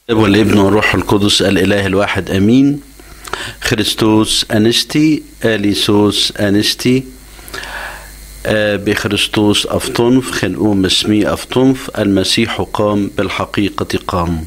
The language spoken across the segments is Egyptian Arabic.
والابن والروح القدس الإله الواحد أمين خريستوس أنستي أليسوس أنستي آه، بخريستوس أفطنف خنقوم اسمي أفطنف المسيح قام بالحقيقة قام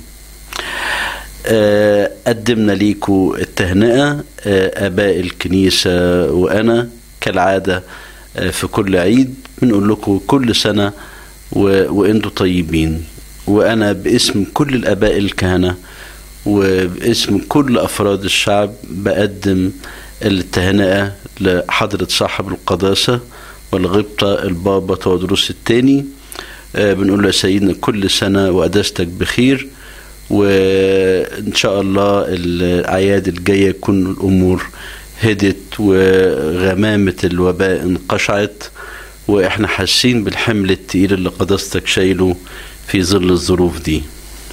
آه، قدمنا ليكم التهنئة آه، آباء الكنيسة وأنا كالعادة آه، في كل عيد بنقول لكم كل سنة و- وانتم طيبين وأنا باسم كل الآباء الكهنة وباسم كل أفراد الشعب بقدم التهنئة لحضرة صاحب القداسة والغبطة البابا تودروس الثاني آه، بنقول له يا سيدنا كل سنة وقداستك بخير وإن شاء الله الأعياد الجاية يكون الأمور هدت وغمامة الوباء انقشعت وإحنا حاسين بالحمل التقيل اللي قداستك شايله في ظل الظروف دي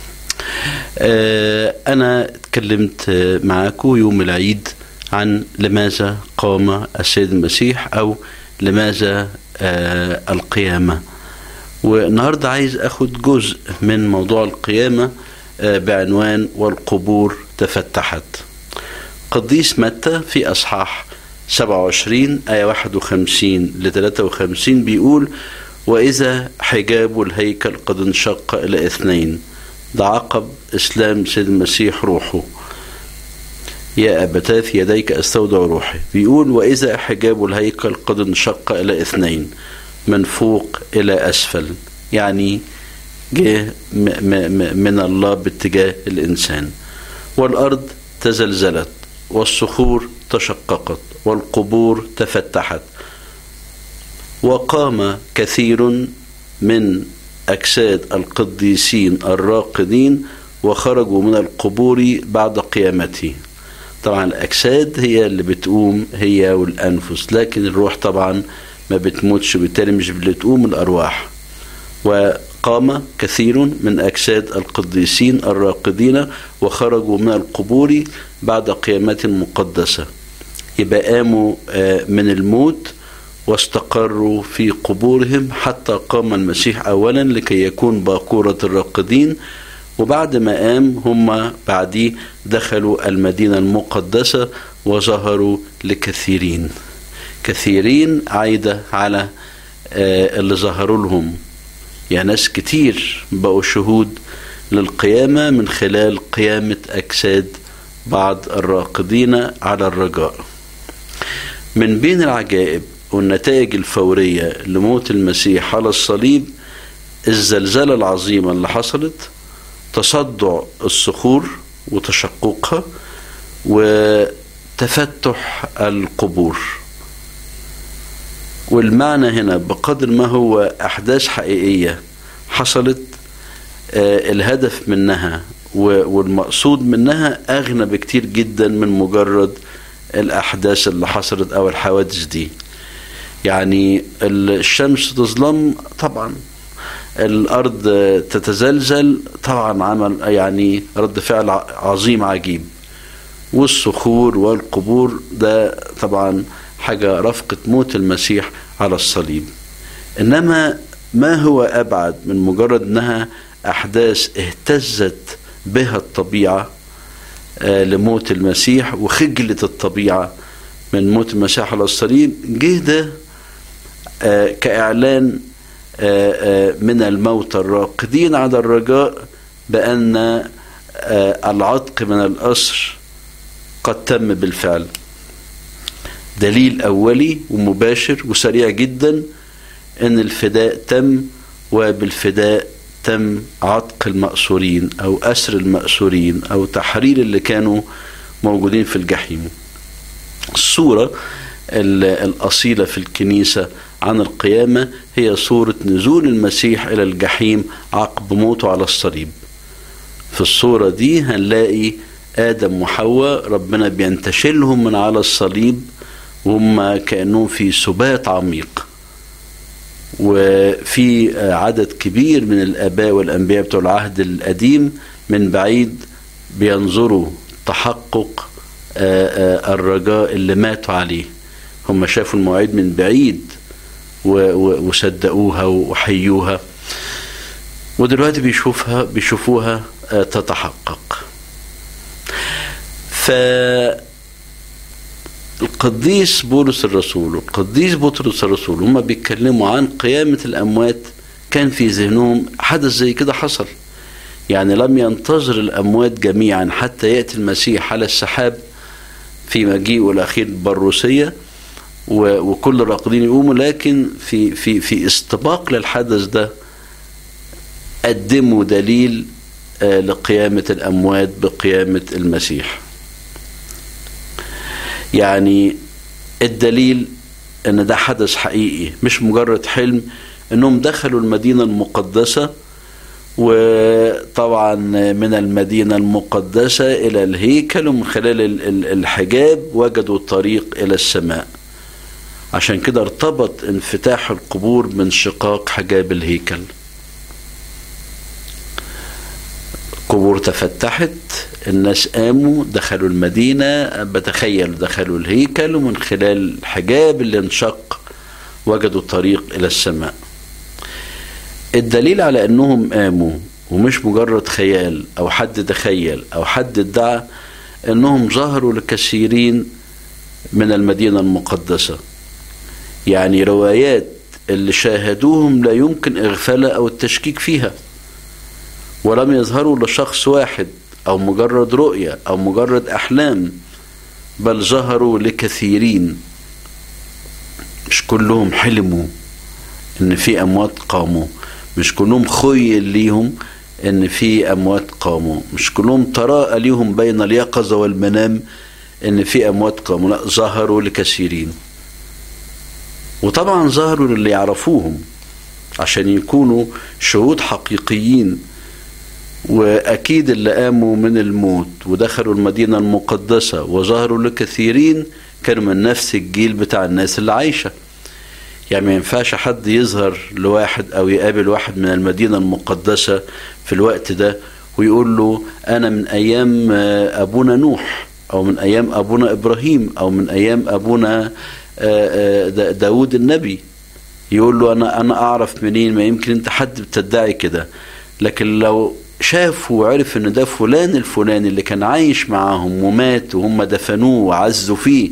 آه، أنا اتكلمت آه، معاكم يوم العيد عن لماذا قام السيد المسيح أو لماذا آه، القيامة والنهاردة عايز أخد جزء من موضوع القيامة آه، بعنوان والقبور تفتحت قديس متى في أصحاح 27 آية 51 ل 53 بيقول وإذا حجاب الهيكل قد انشق إلى اثنين ده عقب إسلام سيد المسيح روحه يا أبتاه في يديك أستودع روحي بيقول وإذا حجاب الهيكل قد انشق إلى اثنين من فوق إلى أسفل يعني جه م- م- م- من الله باتجاه الإنسان والأرض تزلزلت والصخور تشققت والقبور تفتحت وقام كثير من أجساد القديسين الراقدين وخرجوا من القبور بعد قيامته طبعا الأجساد هي اللي بتقوم هي والأنفس لكن الروح طبعا ما بتموتش بالتالي مش اللي تقوم الأرواح وقام كثير من أجساد القديسين الراقدين وخرجوا من القبور بعد قيامات مقدسة يبقى قاموا آه، من الموت واستقروا في قبورهم حتى قام المسيح أولا لكي يكون باكورة الراقدين وبعد ما قام هم بعديه دخلوا المدينة المقدسة وظهروا لكثيرين كثيرين عايدة على آه، اللي ظهروا لهم يعني ناس كتير بقوا شهود للقيامة من خلال قيامة أجساد بعض الراقدين على الرجاء من بين العجائب والنتائج الفورية لموت المسيح على الصليب الزلزلة العظيمة اللي حصلت تصدع الصخور وتشققها وتفتح القبور والمعنى هنا بقدر ما هو أحداث حقيقية حصلت آه، الهدف منها و- والمقصود منها أغنى بكتير جدا من مجرد الأحداث اللي حصلت أو الحوادث دي يعني الشمس تظلم طبعا الأرض تتزلزل طبعا عمل يعني رد فعل ع- عظيم عجيب والصخور والقبور ده طبعا حاجة رفقة موت المسيح على الصليب إنما ما هو أبعد من مجرد أنها أحداث اهتزت بها الطبيعة آه، لموت المسيح وخجلت الطبيعة من موت المسيح على الصليب جه ده آه، كإعلان آه، آه، من الموتى الراقدين على الرجاء بأن آه، العتق من الأسر قد تم بالفعل دليل أولي ومباشر وسريع جدا أن الفداء تم وبالفداء تم عتق المأسورين أو أسر المأسورين أو تحرير اللي كانوا موجودين في الجحيم الصورة ال- الأصيلة في الكنيسة عن القيامة هي صورة نزول المسيح إلى الجحيم عقب موته على الصليب في الصورة دي هنلاقي آدم وحواء ربنا بينتشلهم من على الصليب وهم كأنهم في سبات عميق وفي عدد كبير من الآباء والأنبياء بتوع العهد القديم من بعيد بينظروا تحقق آه، آه، الرجاء اللي ماتوا عليه هم شافوا المواعيد من بعيد و- و- وصدقوها وحيوها ودلوقتي بيشوفها بيشوفوها تتحقق ف القديس بولس الرسول والقديس بطرس الرسول هما بيتكلموا عن قيامة الأموات كان في ذهنهم حدث زي كده حصل يعني لم ينتظر الأموات جميعا حتى يأتي المسيح على السحاب في مجيئه الأخير بالروسية وكل الراقدين يقوموا لكن في في في استباق للحدث ده قدموا دليل لقيامة الأموات بقيامة المسيح يعني الدليل ان ده حدث حقيقي مش مجرد حلم انهم دخلوا المدينه المقدسه وطبعا من المدينه المقدسه الى الهيكل ومن خلال الحجاب وجدوا الطريق الى السماء عشان كده ارتبط انفتاح القبور من شقاق حجاب الهيكل قبور تفتحت الناس قاموا دخلوا المدينة بتخيل دخلوا الهيكل ومن خلال الحجاب اللي انشق وجدوا الطريق إلى السماء الدليل على أنهم قاموا ومش مجرد خيال أو حد تخيل أو حد ادعى أنهم ظهروا لكثيرين من المدينة المقدسة يعني روايات اللي شاهدوهم لا يمكن إغفالها أو التشكيك فيها ولم يظهروا لشخص واحد أو مجرد رؤية أو مجرد أحلام بل ظهروا لكثيرين مش كلهم حلموا إن في أموات قاموا مش كلهم خيل ليهم إن في أموات قاموا مش كلهم تراءى ليهم بين اليقظة والمنام إن في أموات قاموا لا ظهروا لكثيرين وطبعا ظهروا للي يعرفوهم عشان يكونوا شهود حقيقيين واكيد اللي قاموا من الموت ودخلوا المدينه المقدسه وظهروا لكثيرين كانوا من نفس الجيل بتاع الناس اللي عايشه يعني ما ينفعش حد يظهر لواحد او يقابل واحد من المدينه المقدسه في الوقت ده ويقول له انا من ايام ابونا نوح او من ايام ابونا ابراهيم او من ايام ابونا داود النبي يقول له انا انا اعرف منين ما يمكن انت حد بتدعي كده لكن لو شاف وعرف ان ده فلان الفلاني اللي كان عايش معاهم ومات وهم دفنوه وعزوا فيه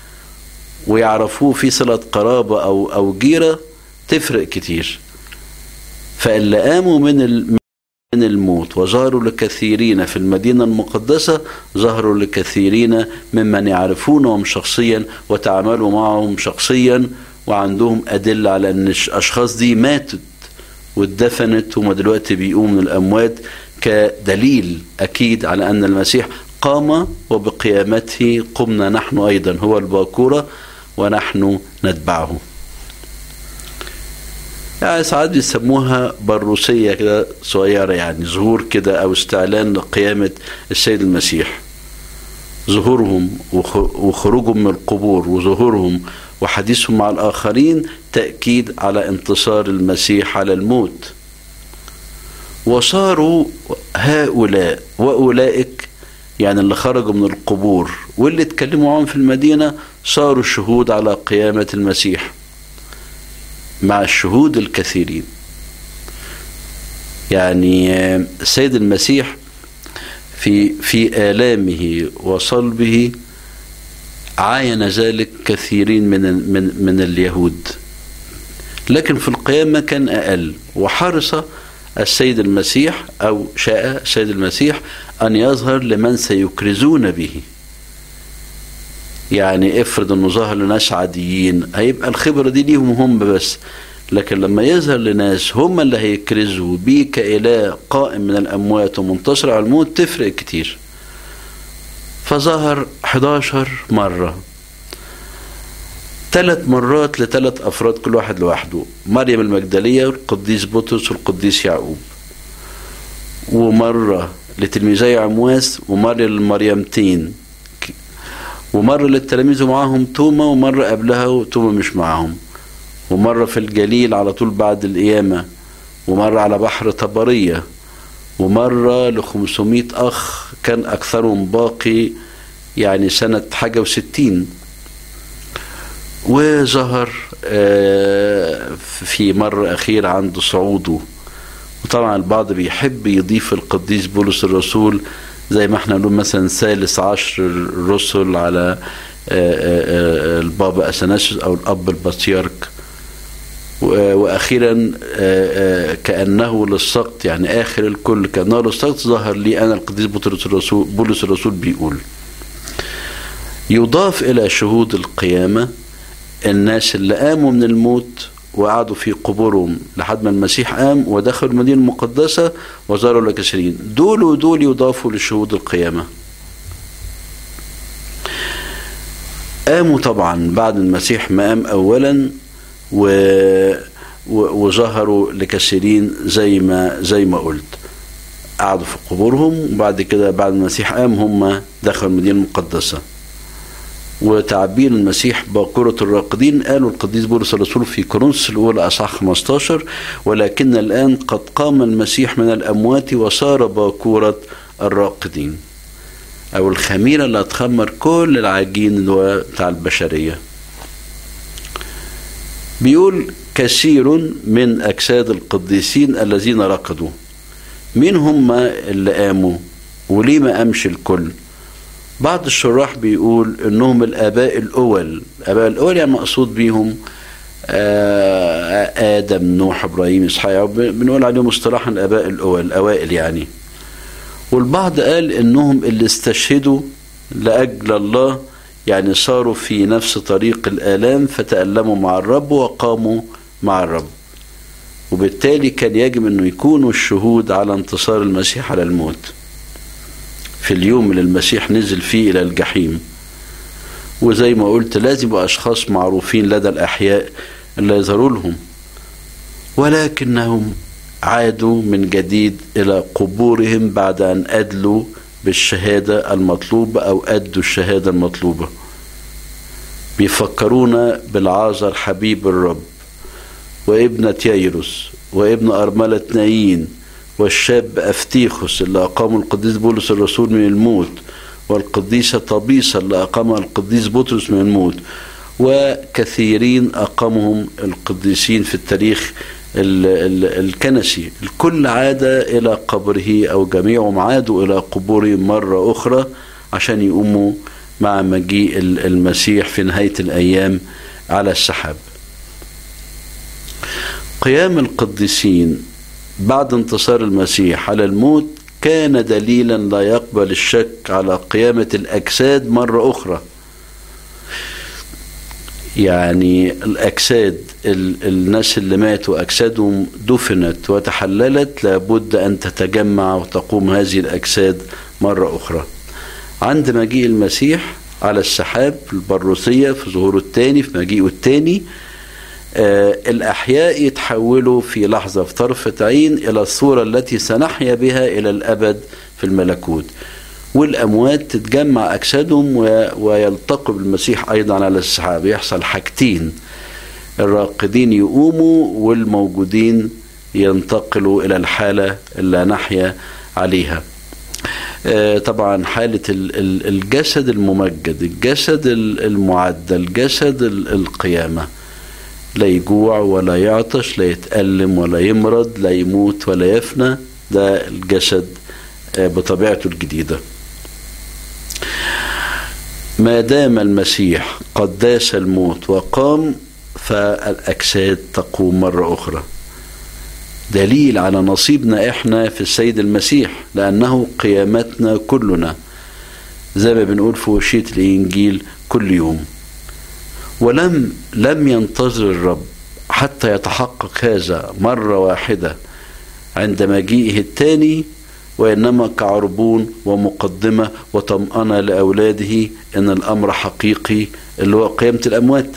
ويعرفوه في صلة قرابة أو أو جيرة تفرق كتير فاللي قاموا من من الموت وظهروا لكثيرين في المدينة المقدسة ظهروا لكثيرين ممن يعرفونهم شخصيا وتعاملوا معهم شخصيا وعندهم أدلة على أن الأشخاص دي ماتت واتدفنت وما دلوقتي بيقوم من الأموات كدليل أكيد على أن المسيح قام وبقيامته قمنا نحن أيضا هو الباكورة ونحن نتبعه يعني ساعات بيسموها بروسية كده صغيرة يعني ظهور كده أو استعلان لقيامة السيد المسيح ظهورهم وخروجهم من القبور وظهورهم وحديثهم مع الآخرين تأكيد على انتصار المسيح على الموت وصاروا هؤلاء وأولئك يعني اللي خرجوا من القبور واللي اتكلموا معاهم في المدينة صاروا الشهود على قيامة المسيح مع الشهود الكثيرين يعني السيد المسيح في في آلامه وصلبه عاين ذلك كثيرين من من من اليهود لكن في القيامة كان أقل وحرص السيد المسيح أو شاء السيد المسيح أن يظهر لمن سيكرزون به يعني افرض انه ظهر لناس عاديين هيبقى الخبرة دي ليهم هم بس لكن لما يظهر لناس هم اللي هيكرزوا بيه كإله قائم من الأموات ومنتصر على الموت تفرق كتير فظهر 11 مرة ثلاث مرات لثلاث أفراد كل واحد لوحده مريم المجدلية والقديس بطرس والقديس يعقوب ومرة لتلميذي عمواس ومرة للمريمتين ومرة للتلاميذ معاهم توما ومرة قبلها وتوما مش معاهم ومرة في الجليل على طول بعد القيامة ومرة على بحر طبرية ومرة ل 500 أخ كان أكثرهم باقي يعني سنة حاجة وستين وظهر في مرة أخيرة عند صعوده وطبعا البعض بيحب يضيف القديس بولس الرسول زي ما احنا نقول مثلا ثالث عشر الرسل على البابا اثناسيوس او الاب البطريرك واخيرا كانه للسقط يعني اخر الكل كانه للسقط ظهر لي انا القديس بطرس الرسول بولس الرسول بيقول يضاف الى شهود القيامه الناس اللي قاموا من الموت وقعدوا في قبورهم لحد ما المسيح قام ودخلوا المدينه المقدسه وزاروا لكثيرين دول ودول يضافوا لشهود القيامه قاموا طبعا بعد المسيح ما قام اولا و... وظهروا لكثيرين زي ما زي ما قلت قعدوا في قبورهم وبعد كده بعد المسيح قام هم دخلوا المدينه المقدسه وتعبير المسيح باكورة الراقدين قالوا القديس بولس الرسول في كورنثوس الأولى أصحاح 15 ولكن الآن قد قام المسيح من الأموات وصار باكورة الراقدين أو الخميرة اللي هتخمر كل العجين اللي هو بتاع البشرية بيقول كثير من أجساد القديسين الذين رقدوا مين هم اللي قاموا وليه ما قامش الكل بعض الشراح بيقول انهم الاباء الاول الاباء الاول يعني مقصود بيهم ادم نوح ابراهيم اسحاق بنقول عليهم اصطلاحا الاباء الاول الاوائل يعني والبعض قال انهم اللي استشهدوا لاجل الله يعني صاروا في نفس طريق الالام فتالموا مع الرب وقاموا مع الرب وبالتالي كان يجب انه يكونوا الشهود على انتصار المسيح على الموت في اليوم اللي المسيح نزل فيه إلى الجحيم وزي ما قلت لازم يبقى أشخاص معروفين لدى الأحياء اللي يظهروا لهم ولكنهم عادوا من جديد إلى قبورهم بعد أن أدلوا بالشهادة المطلوبة أو أدوا الشهادة المطلوبة بيفكرونا بالعازر حبيب الرب وابنة ييروس وابن أرملة نايين والشاب أفتيخوس اللي أقامه القديس بولس الرسول من الموت والقديسة طبيسة اللي أقامها القديس بطرس من الموت وكثيرين أقامهم القديسين في التاريخ ال ال الكنسي الكل عاد إلى قبره أو جميعهم عادوا إلى قبورهم مرة أخرى عشان يقوموا مع مجيء المسيح في نهاية الأيام على السحاب قيام القديسين بعد انتصار المسيح على الموت كان دليلا لا يقبل الشك على قيامة الأجساد مرة أخرى يعني الأجساد الناس اللي ماتوا أجسادهم دفنت وتحللت لابد أن تتجمع وتقوم هذه الأجساد مرة أخرى عند مجيء المسيح على السحاب في البروسية في ظهوره الثاني في مجيئه الثاني آه الأحياء يتحولوا في لحظة في طرفة عين إلى الصورة التي سنحيا بها إلى الأبد في الملكوت والأموات تتجمع أجسادهم ويلتقوا بالمسيح أيضا على السحاب يحصل حاجتين الراقدين يقوموا والموجودين ينتقلوا إلى الحالة اللي نحيا عليها آه طبعا حالة الجسد الممجد الجسد المعدل الجسد القيامة لا يجوع ولا يعطش لا يتألم ولا يمرض لا يموت ولا يفنى ده الجسد بطبيعته الجديدة ما دام المسيح قد داس الموت وقام فالأجساد تقوم مرة أخرى دليل على نصيبنا احنا في السيد المسيح لأنه قيامتنا كلنا زي ما بنقول في وشية الإنجيل كل يوم ولم لم ينتظر الرب حتى يتحقق هذا مرة واحدة عند مجيئه الثاني وإنما كعربون ومقدمة وطمأنة لأولاده إن الأمر حقيقي اللي هو قيامة الأموات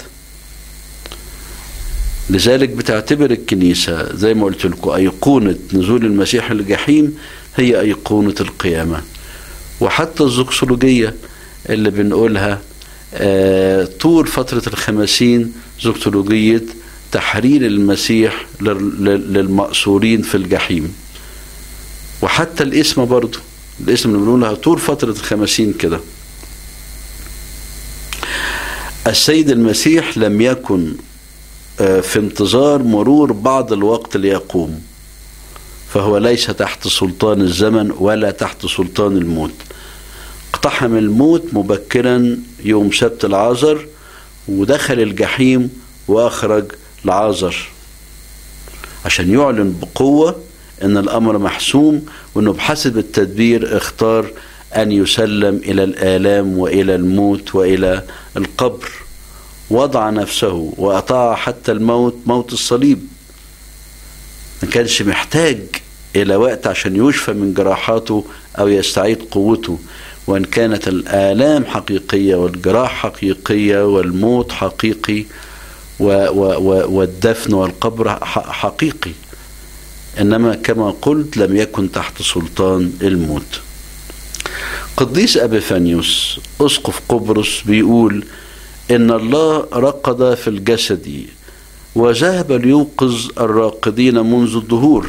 لذلك بتعتبر الكنيسة زي ما قلت لكم أيقونة نزول المسيح الجحيم هي أيقونة القيامة وحتى الزوكسولوجية اللي بنقولها آه طول فترة الخمسين زوكسولوجية تحرير المسيح للمأسورين في الجحيم وحتى الاسم برضه الاسم اللي بنقولها طول فترة الخمسين كده السيد المسيح لم يكن في انتظار مرور بعض الوقت ليقوم فهو ليس تحت سلطان الزمن ولا تحت سلطان الموت اقتحم الموت مبكرا يوم سبت العازر ودخل الجحيم واخرج العازر عشان يعلن بقوه ان الامر محسوم وانه بحسب التدبير اختار ان يسلم الى الالام والى الموت والى القبر وضع نفسه واطاع حتى الموت موت الصليب ما كانش محتاج الى وقت عشان يشفى من جراحاته او يستعيد قوته وان كانت الالام حقيقيه والجراح حقيقيه والموت حقيقي و و و والدفن والقبر حقيقي انما كما قلت لم يكن تحت سلطان الموت قديس ابيفانيوس اسقف قبرص بيقول ان الله رقد في الجسد وذهب ليوقظ الراقدين منذ الظهور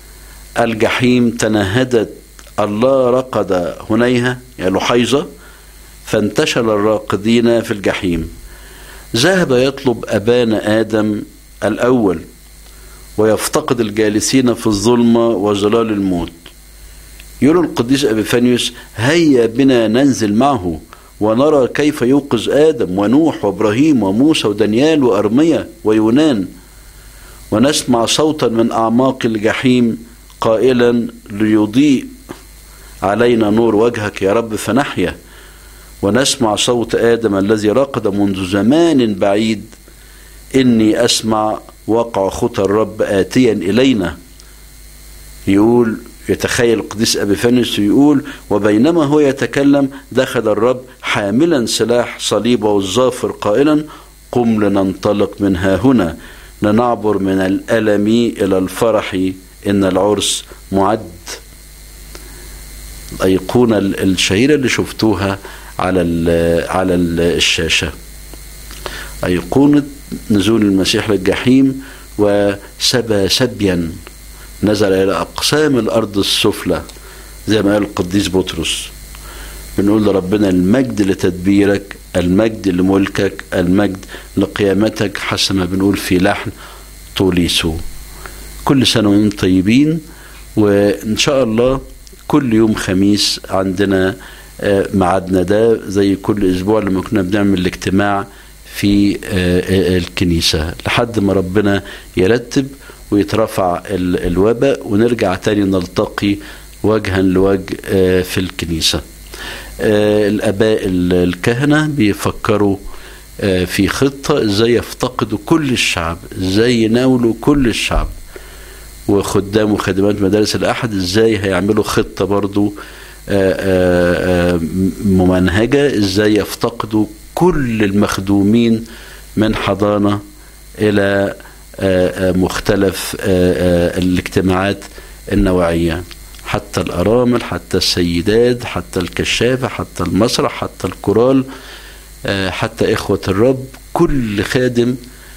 الجحيم تنهدت الله رقد هنيها يعني لحيظة فانتشل الراقدين في الجحيم ذهب يطلب أبان آدم الأول ويفتقد الجالسين في الظلمة وظلال الموت يقول القديس أبيفانيوس هيا بنا ننزل معه ونرى كيف يوقظ آدم ونوح وإبراهيم وموسى ودانيال وأرميا ويونان ونسمع صوتا من أعماق الجحيم قائلا ليضيء علينا نور وجهك يا رب فنحيا ونسمع صوت آدم الذي رقد منذ زمان بعيد إني أسمع وقع خطى الرب آتيا إلينا يقول يتخيل القديس أبيفانيوس يقول وبينما هو يتكلم دخل الرب حاملا سلاح صليبه الظافر قائلا قم لننطلق من ها هنا لنعبر من الألم إلى الفرح إن العرس معد الأيقونة الشهيرة اللي شفتوها على على الشاشة أيقونة نزول المسيح للجحيم وسبى سبيا نزل إلى أقسام الأرض السفلى زي ما قال القديس بطرس بنقول لربنا المجد لتدبيرك المجد لملكك المجد لقيامتك حسب ما بنقول في لحن طوليسو كل سنة وانتم طيبين وإن شاء الله كل يوم خميس عندنا ميعادنا ده زي كل أسبوع لما كنا بنعمل الاجتماع في الكنيسة لحد ما ربنا يرتب ويترفع الوباء ونرجع تاني نلتقي وجها لوجه في الكنيسة الآباء الكهنة بيفكروا في خطة ازاي يفتقدوا كل الشعب ازاي يناولوا كل الشعب وخدام وخادمات مدارس الأحد ازاي هيعملوا خطة برضو ممنهجة ازاي يفتقدوا كل المخدومين من حضانة إلى مختلف الاجتماعات النوعية حتى الأرامل حتى السيدات حتى الكشافة حتى المسرح حتى الكورال حتى إخوة الرب كل خادم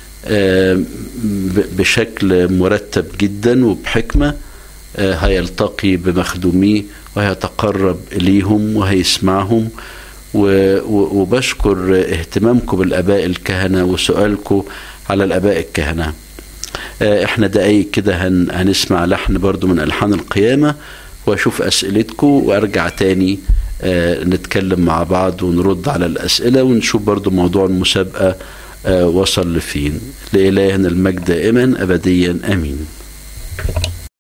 بشكل مرتب جدا وبحكمة هيلتقي بمخدوميه وهيتقرب إليهم وهيسمعهم وبشكر اهتمامكم بالآباء الكهنة وسؤالكم على الآباء الكهنة احنا دقايق كده هن هنسمع لحن برضو من ألحان القيامة واشوف أسئلتكم وارجع تاني اه نتكلم مع بعض ونرد على الأسئلة ونشوف برضو موضوع المسابقة اه وصل لفين لإلهنا المجد دائما أبديا أمين